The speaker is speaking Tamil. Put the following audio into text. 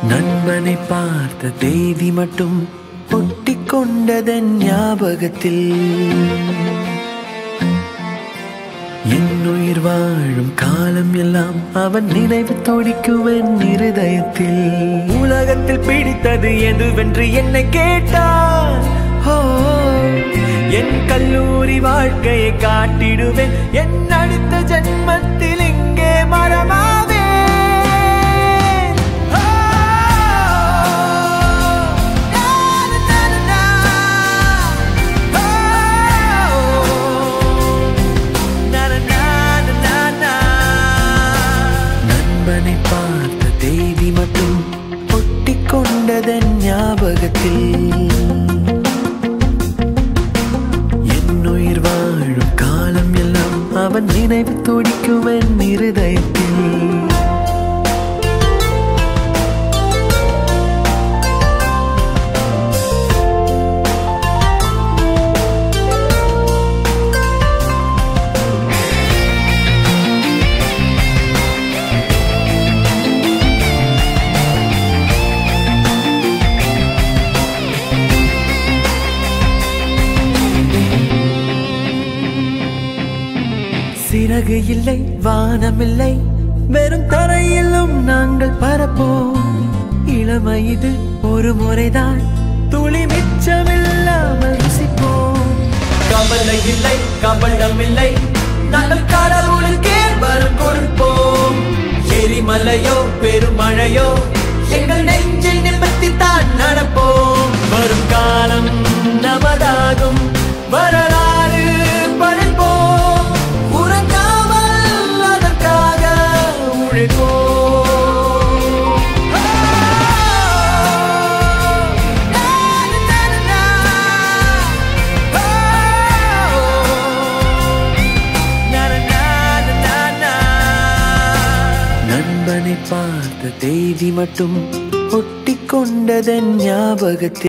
நண்பனை பார்த்த தேதி மட்டும் ஒட்டிக் கொண்டதன் ஞாபகத்தில் என் உயிர் வாழும் காலம் எல்லாம் அவன் நினைவு துடிக்குவன் இருதயத்தில் உலகத்தில் பிடித்தது எதுவென்று என்னை கேட்டான் ஓ, என் கல்லூரி வாழ்க்கையை காட்டிடுவேன் என் அடுத்த ஜென்மத்தில் இங்கே மரமாவே நண்பனை பார்த்த தேதி மட்டும் ஒட்டிக் கொண்டதன் ஞாபகத்தில் என் உயிர் வாழும் காலம் எல்லாம் அவன் நினைவு துடிக்கும் என் இருதயத்தில் சிறகு இல்லை வானமில்லை வெறும் தரையிலும் நாங்கள் பரப்போம் இளமை இது ஒரு முறைதான் துளி மிச்சமில்லாமல் ருசிப்போம் கவலை இல்லை கபடம் இல்லை நாங்கள் கடவுளுக்கே வரும் கொடுப்போம் எரிமலையோ பெருமழையோ எங்கள் நெஞ்சை நிமித்தி தான் நடப்போம் வரும் காலம் நமதாகும் வரலாறு படைப்போம் உறங்காமல் அதற்காக உழைப்போம் நண்பனை பார்த்த தேதி மட்டும் ஒட்டிக் கொண்டதன் ஞாபகத்தில்